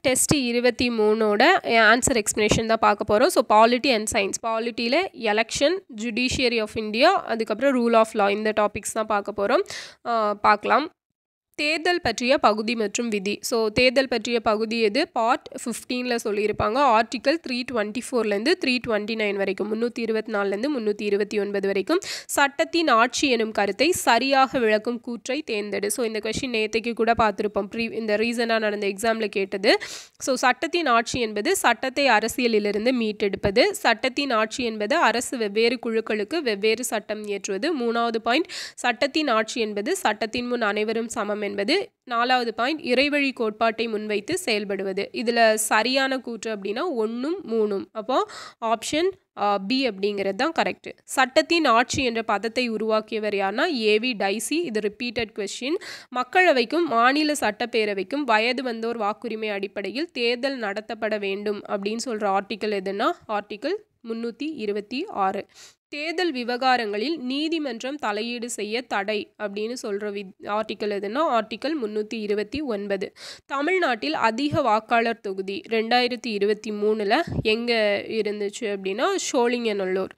test இருபத்தி மூணோட answer explanation தான் பார்க்க போகிறோம் ஸோ பாலிட்டி அண்ட் சயின்ஸ் பாலிட்டியில் எலெக்ஷன் ஜுடிஷியரி ஆஃப் இந்தியா அதுக்கப்புறம் ரூல் ஆஃப் லா இந்த டாபிக்ஸ் தான் பார்க்க போகிறோம் பார்க்கலாம் தேர்தல் பற்றிய பகுதி மற்றும் விதி ஸோ தேர்தல் பற்றிய பகுதி எது பார்ட் ஃபிஃப்டீனில் சொல்லியிருப்பாங்க ஆர்டிக்கல் த்ரீ டுவெண்ட்டி ஃபோர்லேருந்து த்ரீ டுவெண்ட்டி நைன் வரைக்கும் முந்நூற்றி இருபத்தி நாலுலேருந்து முந்நூற்றி இருபத்தி ஒன்பது வரைக்கும் சட்டத்தின் ஆட்சி எனும் கருத்தை சரியாக விளக்கும் கூற்றை தேர்ந்தெடு ஸோ இந்த கொஷின் நேற்றுக்கு கூட பார்த்துருப்போம் ப்ரீ இந்த ரீசனாக நடந்த எக்ஸாமில் கேட்டது ஸோ சட்டத்தின் ஆட்சி என்பது சட்டத்தை அரசியலிலிருந்து மீட்டெடுப்பது சட்டத்தின் ஆட்சி என்பது அரசு வெவ்வேறு குழுக்களுக்கு வெவ்வேறு சட்டம் இயற்றுவது மூணாவது பாயிண்ட் சட்டத்தின் ஆட்சி என்பது சட்டத்தின் முன் அனைவரும் சமம் என்பது நாலாவது பாயிண்ட் இறைவழி கோட்பாட்டை முன்வைத்து செயல்படுவது இதில் சரியான கூற்று அப்படின்னா ஒன்றும் மூணும் அப்போ ஆப்ஷன் பி அப்படிங்கிறது தான் கரெக்டு சட்டத்தின் ஆட்சி என்ற பதத்தை உருவாக்கியவர் யார்னா ஏவி டைசி இது ரிப்பீட்டட் கொஸ்டின் மக்களவைக்கும் மாநில சட்டப்பேரவைக்கும் வயது வந்தோர் வாக்குரிமை அடிப்படையில் தேர்தல் நடத்தப்பட வேண்டும் அப்படின்னு சொல்கிற ஆர்டிக்கல் எதுனா ஆர்டிக்கல் முந்நூற்றி இருபத்தி ஆறு தேர்தல் விவகாரங்களில் நீதிமன்றம் தலையீடு செய்ய தடை அப்படின்னு சொல்கிற வி ஆர்டிக்கல் எதுனா ஆர்டிக்கல் முந்நூற்றி இருபத்தி ஒன்பது தமிழ்நாட்டில் அதிக வாக்காளர் தொகுதி ரெண்டாயிரத்தி இருபத்தி மூணில் எங்கே இருந்துச்சு அப்படின்னா ஷோலிங்கநல்லூர்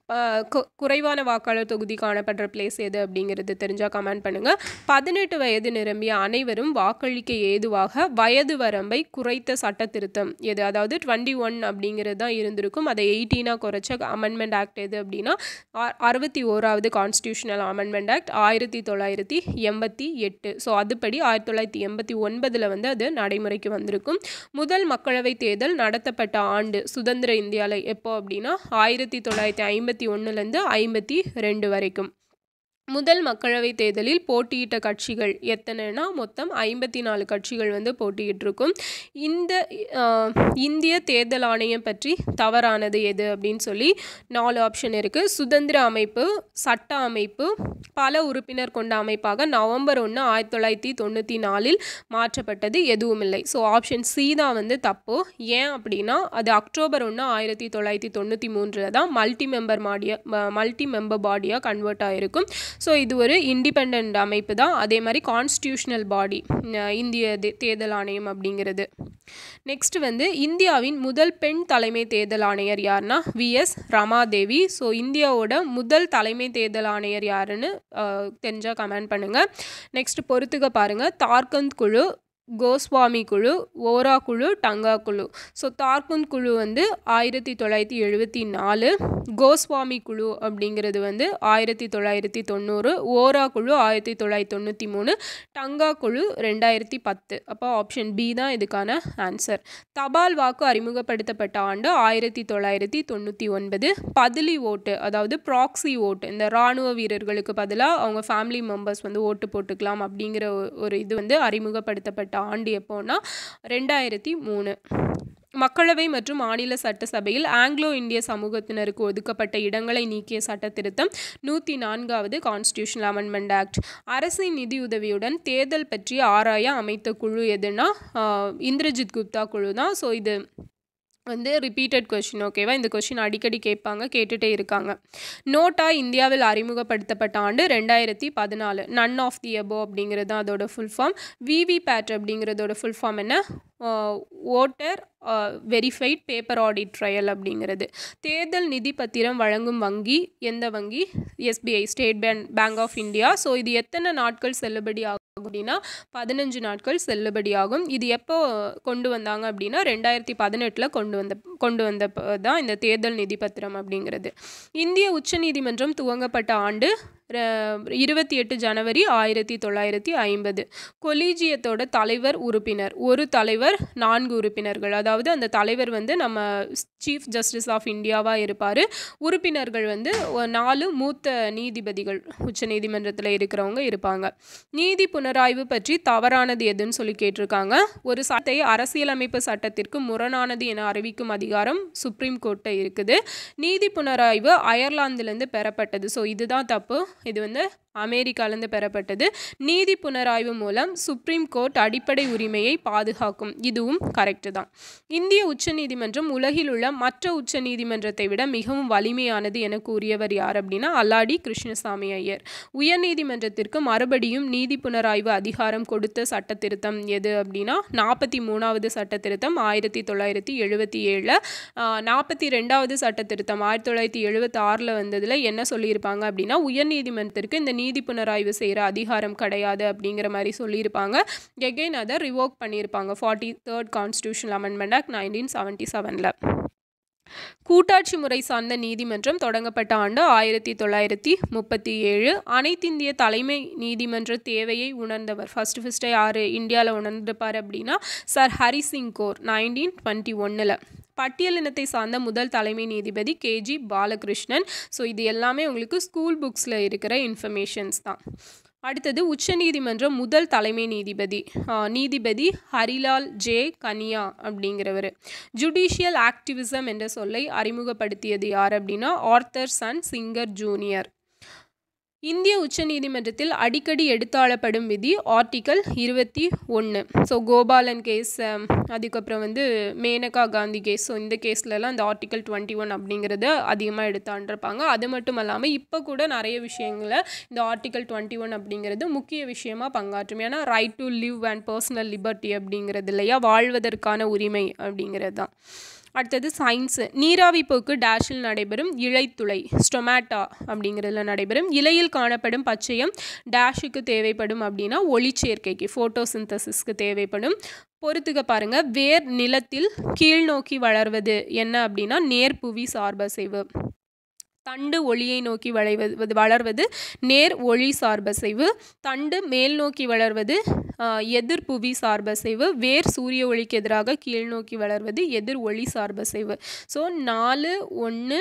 குறைவான வாக்காளர் தொகுதி காணப்படுற பிளேஸ் எது அப்படிங்கிறது தெரிஞ்சால் கமெண்ட் பண்ணுங்கள் பதினெட்டு வயது நிரம்பிய அனைவரும் வாக்களிக்க ஏதுவாக வயது வரம்பை குறைத்த சட்ட திருத்தம் எது அதாவது டுவெண்ட்டி ஒன் அப்படிங்கிறது தான் இருந்திருக்கும் அதை எயிட்டீனாக குறைச்ச அமெண்ட்மெண்ட் ஆக்ட் எது அப்படின்னா அறுபத்தி ஓராவது கான்ஸ்டியூஷனல் அமெண்ட்மெண்ட் ஆக்ட் ஆயிரத்தி தொள்ளாயிரத்தி எண்பத்தி எட்டு ஸோ அதுபடி ஆயிரத்தி தொள்ளாயிரத்தி எண்பத்தி ஒன்பதில் வந்து அது நடைமுறைக்கு வந்திருக்கும் முதல் மக்களவைத் தேர்தல் நடத்தப்பட்ட ஆண்டு சுதந்திர இந்தியாவில் எப்போ அப்படின்னா ஆயிரத்தி தொள்ளாயிரத்தி ஐம்பத்தி ஒன்றுலேருந்து ஐம்பத்தி ரெண்டு வரைக்கும் முதல் மக்களவைத் தேர்தலில் போட்டியிட்ட கட்சிகள் எத்தனைனா மொத்தம் ஐம்பத்தி நாலு கட்சிகள் வந்து போட்டியிட்டிருக்கும் இந்த இந்திய தேர்தல் ஆணையம் பற்றி தவறானது எது அப்படின்னு சொல்லி நாலு ஆப்ஷன் இருக்குது சுதந்திர அமைப்பு சட்ட அமைப்பு பல உறுப்பினர் கொண்ட அமைப்பாக நவம்பர் ஒன்று ஆயிரத்தி தொள்ளாயிரத்தி தொண்ணூற்றி நாலில் மாற்றப்பட்டது எதுவும் இல்லை ஸோ ஆப்ஷன் சி தான் வந்து தப்பு ஏன் அப்படின்னா அது அக்டோபர் ஒன்று ஆயிரத்தி தொள்ளாயிரத்தி தொண்ணூற்றி மூன்றில் தான் மல்டி மெம்பர் மாடியாக மல்டி மெம்பர் பாடியாக கன்வெர்ட் ஆகிருக்கும் ஸோ இது ஒரு இண்டிபெண்ட் அமைப்பு தான் அதே மாதிரி கான்ஸ்டியூஷனல் பாடி இந்திய தேர்தல் ஆணையம் அப்படிங்கிறது நெக்ஸ்ட் வந்து இந்தியாவின் முதல் பெண் தலைமை தேர்தல் ஆணையர் யாருன்னா விஎஸ் ரமாதேவி ஸோ இந்தியாவோட முதல் தலைமை தேர்தல் ஆணையர் யாருன்னு தெரிஞ்சால் கமெண்ட் பண்ணுங்கள் நெக்ஸ்ட் பொறுத்துக்க பாருங்கள் தார்கந்த் குழு கோஸ்வாமி குழு ஓரா குழு டங்கா குழு ஸோ தார்குந்த் குழு வந்து ஆயிரத்தி தொள்ளாயிரத்தி எழுபத்தி நாலு கோஸ்வாமி குழு அப்படிங்கிறது வந்து ஆயிரத்தி தொள்ளாயிரத்தி தொண்ணூறு ஓரா குழு ஆயிரத்தி தொள்ளாயிரத்தி தொண்ணூற்றி மூணு டங்கா குழு ரெண்டாயிரத்தி பத்து அப்போ ஆப்ஷன் பி தான் இதுக்கான ஆன்சர் தபால் வாக்கு அறிமுகப்படுத்தப்பட்ட ஆண்டு ஆயிரத்தி தொள்ளாயிரத்தி தொண்ணூற்றி ஒன்பது பதிலி ஓட்டு அதாவது ப்ராக்ஸி ஓட்டு இந்த இராணுவ வீரர்களுக்கு பதிலாக அவங்க ஃபேமிலி மெம்பர்ஸ் வந்து ஓட்டு போட்டுக்கலாம் அப்படிங்கிற ஒரு இது வந்து அறிமுகப்படுத்தப்பட்ட ஆண்டு எப்போன்னா ரெண்டாயிரத்தி மூணு மக்களவை மற்றும் மாநில சட்டசபையில் ஆங்கிலோ இந்திய சமூகத்தினருக்கு ஒதுக்கப்பட்ட இடங்களை நீக்கிய சட்ட திருத்தம் நூற்றி நான்காவது கான்ஸ்டியூஷனல் அமெண்ட்மெண்ட் ஆக்ட் அரசின் நிதியுதவியுடன் தேர்தல் பற்றி ஆராய அமைத்த குழு எதுனா இந்திரஜித் குப்தா குழு தான் ஸோ இது வந்து ரிப்பீட்டட் கொஷின் ஓகேவா இந்த கொஷின் அடிக்கடி கேட்பாங்க கேட்டுகிட்டே இருக்காங்க நோட்டா இந்தியாவில் அறிமுகப்படுத்தப்பட்ட ஆண்டு ரெண்டாயிரத்தி பதினாலு நன் ஆஃப் தி எபோ அப்படிங்கிறது தான் அதோட ஃபுல் ஃபார்ம் விவிபேட் அப்படிங்கிறதோட ஃபுல் ஃபார்ம் என்ன voter verified paper audit trail அப்படிங்கிறது தேர்தல் நிதி பத்திரம் வழங்கும் வங்கி எந்த வங்கி SBI state bank bank of India so இது எத்தனை நாட்கள் செல்லுபடி ஆகும் அப்படின்னா பதினஞ்சு நாட்கள் செல்லுபடியாகும் இது எப்போ கொண்டு வந்தாங்க அப்படின்னா ரெண்டாயிரத்தி பதினெட்டில் கொண்டு வந்த கொண்டு வந்த தான் இந்த தேர்தல் நிதி பத்திரம் அப்படிங்கிறது இந்திய உச்சநீதிமன்றம் துவங்கப்பட்ட ஆண்டு இருபத்தி எட்டு ஜனவரி ஆயிரத்தி தொள்ளாயிரத்தி ஐம்பது கொலீஜியத்தோட தலைவர் உறுப்பினர் ஒரு தலைவர் நான்கு உறுப்பினர்கள் அதாவது அந்த தலைவர் வந்து நம்ம சீஃப் ஜஸ்டிஸ் ஆஃப் இந்தியாவாக இருப்பார் உறுப்பினர்கள் வந்து நாலு மூத்த நீதிபதிகள் உச்ச நீதிமன்றத்தில் இருக்கிறவங்க இருப்பாங்க நீதி புனராய்வு பற்றி தவறானது எதுன்னு சொல்லி கேட்டிருக்காங்க ஒரு சட்டத்தை அரசியலமைப்பு சட்டத்திற்கு முரணானது என அறிவிக்கும் அதிகாரம் சுப்ரீம் கோர்ட்டை இருக்குது நீதி புனராய்வு அயர்லாந்துலேருந்து பெறப்பட்டது ஸோ இதுதான் தப்பு இது வந்து அமெரிக்காலேருந்து பெறப்பட்டது நீதி புனராய்வு மூலம் சுப்ரீம் கோர்ட் அடிப்படை உரிமையை பாதுகாக்கும் இதுவும் கரெக்டு தான் இந்திய உச்சநீதிமன்றம் உலகில் உள்ள மற்ற உச்ச நீதிமன்றத்தை விட மிகவும் வலிமையானது என கூறியவர் யார் அப்படின்னா அல்லாடி கிருஷ்ணசாமி ஐயர் உயர்நீதிமன்றத்திற்கு மறுபடியும் நீதி புனராய்வு அதிகாரம் கொடுத்த சட்ட திருத்தம் எது அப்படின்னா நாற்பத்தி மூணாவது சட்ட திருத்தம் ஆயிரத்தி தொள்ளாயிரத்தி எழுபத்தி ஏழில் நாற்பத்தி ரெண்டாவது சட்ட திருத்தம் ஆயிரத்தி தொள்ளாயிரத்தி எழுபத்தி ஆறில் வந்ததில் என்ன சொல்லியிருப்பாங்க அப்படின்னா உயர்நீதிமன்றத்திற்கு இந்த நீதி புனராய்வு செய்கிற அதிகாரம் கிடையாது அப்படிங்கிற மாதிரி சொல்லியிருப்பாங்க எகெயின் அதை ரிவோக் பண்ணியிருப்பாங்க forty third constitutional amendment act nineteen seventy செவனில் கூட்டாட்சி முறை சார்ந்த நீதிமன்றம் தொடங்கப்பட்ட ஆண்டு ஆயிரத்தி தொள்ளாயிரத்தி முப்பத்தி ஏழு அனைத்திந்திய தலைமை நீதிமன்ற தேவையை உணர்ந்தவர் ஃபஸ்ட்டு ஃபஸ்ட்டு யார் இந்தியாவில் உணர்ந்திருப்பார் அப்படின்னா sir Hari Singh Gour nineteen twenty ஒன்னில் பட்டியலினத்தை சார்ந்த முதல் தலைமை நீதிபதி கேஜி பாலகிருஷ்ணன் ஸோ இது எல்லாமே உங்களுக்கு ஸ்கூல் புக்ஸில் இருக்கிற இன்ஃபர்மேஷன்ஸ் தான் அடுத்தது உச்சநீதிமன்ற முதல் தலைமை நீதிபதி நீதிபதி ஹரிலால் ஜே கனியா அப்படிங்கிறவர் ஜுடிஷியல் ஆக்டிவிசம் என்ற சொல்லை அறிமுகப்படுத்தியது யார் அப்படின்னா ஆர்த்தர் சன் சிங்கர் ஜூனியர் இந்திய உச்சநீதிமன்றத்தில் அடிக்கடி எடுத்தாளப்படும் விதி ஆர்டிக்கல் இருபத்தி ஒன்று ஸோ கோபாலன் கேஸ் அதுக்கப்புறம் வந்து மேனகா காந்தி கேஸ் ஸோ இந்த கேஸ்லலாம் இந்த ஆர்டிக்கல் டுவெண்ட்டி ஒன் அப்படிங்கிறத அதிகமாக எடுத்தாண்டிருப்பாங்க அது மட்டும் இல்லாமல் இப்போ கூட நிறைய விஷயங்களை இந்த ஆர்டிக்கல் டுவெண்ட்டி ஒன் அப்படிங்கிறது முக்கிய விஷயமாக பங்காற்றும் ஏன்னா right to live and personal liberty அப்படிங்கிறது இல்லையா வாழ்வதற்கான உரிமை அப்படிங்கிறது தான் அடுத்தது சயின்ஸு நீராவி போக்கு டேஷில் நடைபெறும் இழைத்துளை ஸ்டொமேட்டா அப்படிங்கிறதுல நடைபெறும் இலையில் காணப்படும் பச்சையம் டேஷுக்கு தேவைப்படும் அப்படின்னா ஒளிச்சேர்க்கைக்கு ஃபோட்டோசிந்தசிஸ்க்கு தேவைப்படும் பொறுத்துக்க பாருங்க வேர் நிலத்தில் கீழ்நோக்கி வளர்வது என்ன அப்படின்னா நேர்புவி சார்பசைவு தண்டு ஒளியை நோக்கி வளைவது வளர்வது நேர் ஒளி சார்பசைவு தண்டு மேல் நோக்கி வளர்வது எதிர்புவி சார்பசைவு வேர் சூரிய ஒளிக்கு எதிராக கீழ் நோக்கி வளர்வது எதிர் ஒளி சார்பசைவு ஸோ நாலு ஒன்று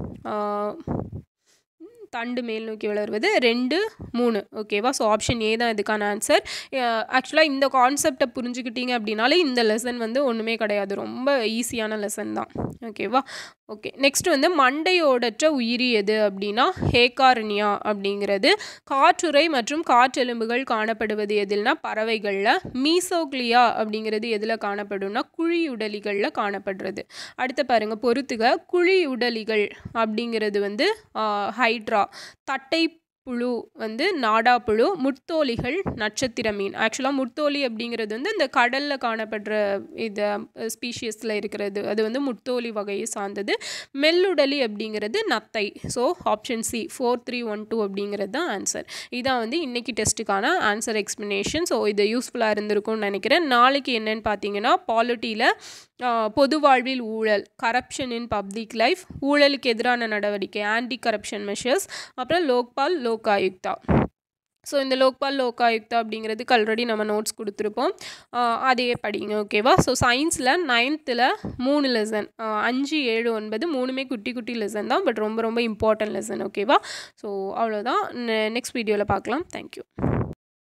தண்டு மேல் நோக்கி வளர்வது ரெண்டு மூணு ஓகேவா ஸோ ஆப்ஷன் ஏ தான் இதுக்கான ஆன்சர் ஆக்சுவலாக இந்த கான்செப்டை புரிஞ்சுக்கிட்டீங்க அப்படின்னாலே இந்த லெசன் வந்து ஒன்றுமே கிடையாது ரொம்ப ஈஸியான லெசன் தான் ஓகேவா ஓகே நெக்ஸ்ட் வந்து மண்டையோடற்ற உயிரி எது அப்படின்னா ஹேகார்னியா அப்படிங்கிறது காற்றுரை மற்றும் காற்றெலும்புகள் காணப்படுவது எதில்னா பறவைகளில் மீசோக்லியா அப்படிங்கிறது எதில் காணப்படும்னா குழியுடலிகளில் காணப்படுறது அடுத்து பாருங்கள் பொறுத்துக குழியுடலிகள் அப்படிங்கிறது வந்து ஹைட்ரா தட்டை புழு வந்து நாடா புழு முட்தோலிகள் நட்சத்திர மீன் ஆக்சுவலாக முட்தோலி அப்படிங்கிறது வந்து இந்த கடலில் காணப்படுற இது ஸ்பீஷியஸில் இருக்கிறது அது வந்து முட்தோலி வகையை சார்ந்தது மெல்லுடலி அப்படிங்கிறது நத்தை so option C four three one two அப்படிங்கிறது தான் ஆன்சர் இதான் வந்து இன்றைக்கி டெஸ்ட்டுக்கான ஆன்சர் எக்ஸ்ப்ளனேஷன் ஸோ இது யூஸ்ஃபுல்லாக இருந்திருக்கும்னு நினைக்கிறேன் நாளைக்கு என்னென்னு பார்த்தீங்கன்னா பாலிட்டியில் பொது வாழ்வில் ஊழல் கரப்ஷன் இன் பப்ளிக் லைஃப் ஊழலுக்கு எதிரான நடவடிக்கை ஆன்டி கரப்ஷன் மெஷர்ஸ் அப்புறம் லோக்பால் லோக் ஆயுக்தா ஸோ இந்த லோக்பால் லோக் ஆயுக்தா அப்படிங்கிறதுக்கு ஆல்ரெடி நம்ம நோட்ஸ் கொடுத்துருப்போம் அதையே படிங்க ஓகேவா ஸோ சயின்ஸில் நைன்த்தில் மூணு லெசன் அஞ்சு ஏழு ஒன்பது மூணுமே குட்டி குட்டி லெசன் தான் பட் ரொம்ப ரொம்ப இம்பார்ட்டன்ட் லெசன் ஓகேவா ஸோ அவ்வளோதான் நெக்ஸ்ட் வீடியோவில் பார்க்கலாம் தேங்க்யூ